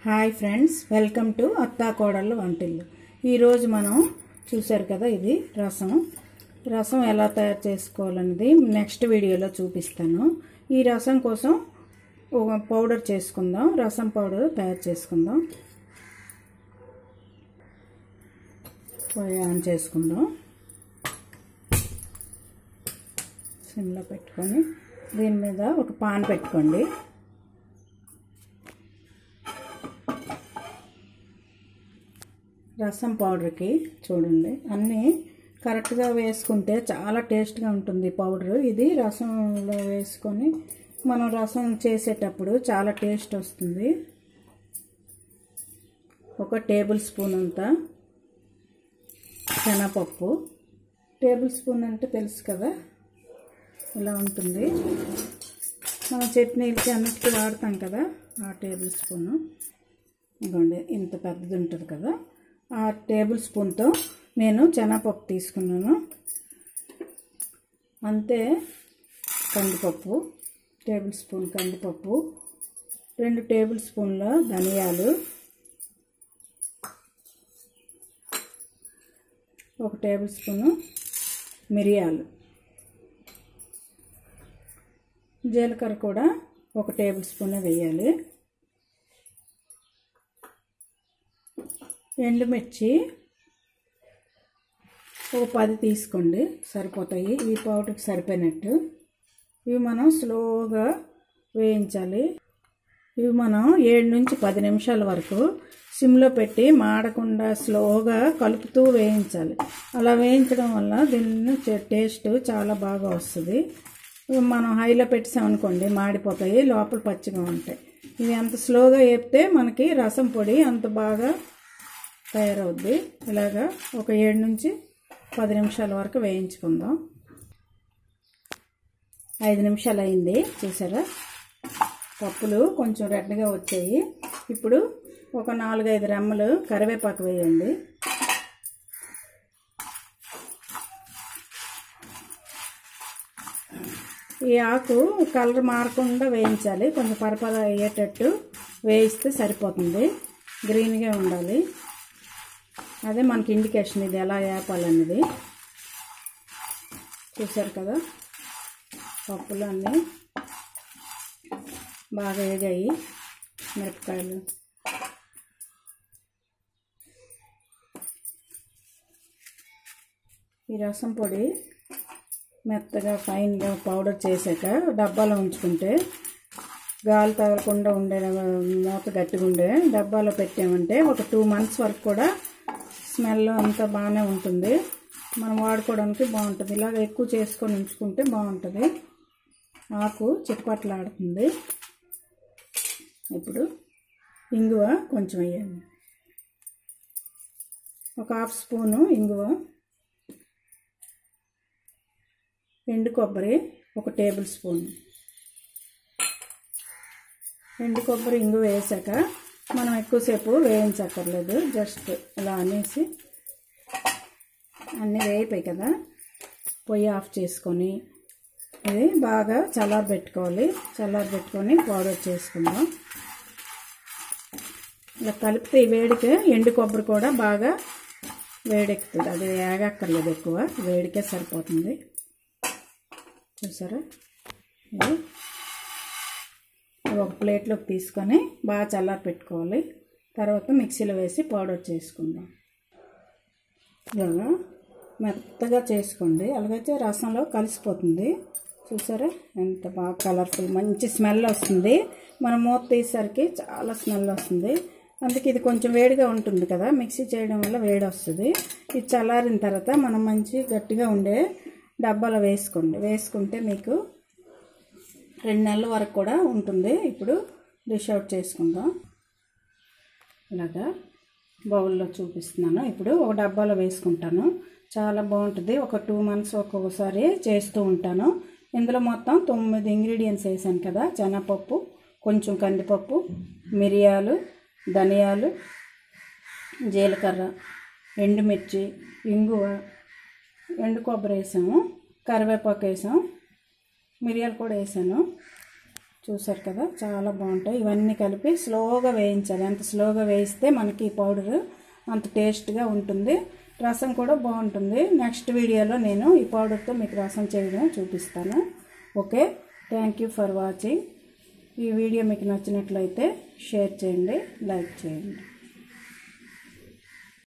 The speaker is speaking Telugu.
హాయ్ ఫ్రెండ్స్ వెల్కమ్ టు అత్తా కోడళ్ళు వంటిల్లు ఈరోజు మనం చూశారు కదా ఇది రసం రసం ఎలా తయారు చేసుకోవాలనేది నెక్స్ట్ వీడియోలో చూపిస్తాను ఈ రసం కోసం ఒక పౌడర్ చేసుకుందాం రసం పౌడర్ తయారు చేసుకుందాం పొయ్యి ఆన్ చేసుకుందాం సిమ్లో పెట్టుకొని దీని మీద ఒక పాన్ పెట్టుకోండి రసం పౌడర్కి చూడండి అన్నీ కరెక్ట్గా వేసుకుంటే చాలా టేస్ట్గా ఉంటుంది పౌడర్ ఇది రసంలో వేసుకొని మనం రసం చేసేటప్పుడు చాలా టేస్ట్ వస్తుంది ఒక టేబుల్ స్పూన్ అంతా శనగపప్పు టేబుల్ స్పూన్ అంటే తెలుసు కదా ఇలా ఉంటుంది మనం చట్నీలకి అన్నిటికీ వాడతాం కదా ఆ టేబుల్ స్పూను ఇదిగోండి ఇంత పెద్దది ఉంటుంది కదా ఆ టేబుల్ స్పూన్తో నేను శనగపప్పు తీసుకున్నాను అంతే కందిపప్పు టేబుల్ స్పూన్ కందిపప్పు రెండు టేబుల్ స్పూన్ల ధనియాలు ఒక టేబుల్ స్పూను మిరియాలు జీలకర్ర కూడా ఒక టేబుల్ స్పూన్ వేయాలి ఎండుమిర్చి ఒక పది తీసుకోండి సరిపోతాయి ఈ పౌడర్కి సరిపోయినట్టు ఇవి మనం స్లోగా వేయించాలి ఇవి మనం ఏడు నుంచి పది నిమిషాల వరకు సిమ్లో పెట్టి మాడకుండా స్లోగా కలుపుతూ వేయించాలి అలా వేయించడం వల్ల దీన్ని టేస్ట్ చాలా బాగా వస్తుంది మనం హైలో పెట్టామనుకోండి మాడిపోతాయి లోపల పచ్చిగా ఉంటాయి ఇవి అంత స్లోగా వేపితే మనకి రసం పొడి అంత బాగా తయారవుద్ది ఇలాగా ఒక ఏడు నుంచి పది నిమిషాల వరకు వేయించుకుందాం ఐదు నిమిషాలు అయింది చూసారా పప్పులు కొంచెం రెడ్గా వచ్చాయి ఇప్పుడు ఒక నాలుగైదు రెమ్మలు కరివేపాకు వేయండి ఈ ఆకు కలర్ మారకుండా వేయించాలి కొంచెం పరపర అయ్యేటట్టు వేయిస్తే సరిపోతుంది గ్రీన్గా ఉండాలి అదే మనకి ఇండికేషన్ ఇది ఎలా వేపాలన్నది చూసారు కదా పప్పులు అన్నీ బాగా వేగాయి మిరపకాయలు ఈ రసం పొడి మెత్తగా ఫైన్గా పౌడర్ చేశాక డబ్బాలో ఉంచుకుంటే గాలి తగలకుండా ఉండే మూత గట్టిగా ఉండే డబ్బాలో పెట్టామంటే ఒక టూ మంత్స్ వరకు కూడా స్మెల్ అంతా బాగానే ఉంటుంది మనం వాడుకోవడానికి బాగుంటుంది ఇలాగ ఎక్కువ చేసుకొని ఉంచుకుంటే బాగుంటుంది ఆకు చిప్పట్లాడుతుంది ఇప్పుడు ఇంగువ కొంచెం వేయండి ఒక హాఫ్ స్పూను ఇంగువ ఎండు కొబ్బరి ఒక టేబుల్ స్పూన్ ఎండు కొబ్బరి ఇంగు వేసాక మనం ఎక్కువసేపు వేయించక్కర్లేదు జస్ట్ ఇలా అనేసి అన్నీ వేయిపోయి కదా పొయ్యి ఆఫ్ చేసుకొని ఇది బాగా చల్లారబెట్టుకోవాలి చల్లారబెట్టుకొని పౌడర్ చేసుకుందాం ఇలా కలిపితే ఈ వేడికి ఎండు కొబ్బరి కూడా బాగా వేడెక్కుతుంది అది వేగక్కర్లేదు ఎక్కువ వేడికే సరిపోతుంది చూసారా ఇది ఒక ప్లేట్లోకి తీసుకొని బాగా చల్లారి పెట్టుకోవాలి తర్వాత మిక్సీలో వేసి పౌడర్ చేసుకుందాం ఇలాగా మెత్తగా చేసుకోండి అలాగైతే రసంలో కలిసిపోతుంది చూసారా ఎంత బాగా కలర్ఫుల్ మంచి స్మెల్ వస్తుంది మనం మూత తీసేసరికి చాలా స్మెల్ వస్తుంది అందుకే ఇది కొంచెం వేడిగా ఉంటుంది కదా మిక్సీ చేయడం వల్ల వేడి వస్తుంది ఇది చల్లారిన తర్వాత మనం మంచి గట్టిగా ఉండే డబ్బాలో వేసుకోండి వేసుకుంటే మీకు రెండు నెలల వరకు కూడా ఉంటుంది ఇప్పుడు డిష్ అవుట్ చేసుకుందాం ఇలాగా బౌల్లో చూపిస్తున్నాను ఇప్పుడు ఒక డబ్బాలో వేసుకుంటాను చాలా బాగుంటుంది ఒక టూ మంత్స్ ఒక్కొక్కసారి చేస్తూ ఉంటాను ఇందులో మొత్తం తొమ్మిది ఇంగ్రీడియంట్స్ వేసాను కదా శనగపప్పు కొంచెం కందిపప్పు మిరియాలు ధనియాలు జీలకర్ర ఎండుమిర్చి ఇంగువ ఎండు కొబ్బరి వేసాము కరివేపాకు వేసాం మిరియాలు కూడా వేసాను చూసారు కదా చాలా బాగుంటాయి ఇవన్నీ కలిపి స్లోగా వేయించాలి ఎంత స్లోగా వేయిస్తే మనకి ఈ పౌడర్ అంత టేస్ట్గా ఉంటుంది రసం కూడా బాగుంటుంది నెక్స్ట్ వీడియోలో నేను ఈ పౌడర్తో మీకు రసం చేయడం చూపిస్తాను okay thank you for watching ఈ వీడియో మీకు నచ్చినట్లయితే షేర్ చేయండి లైక్ చేయండి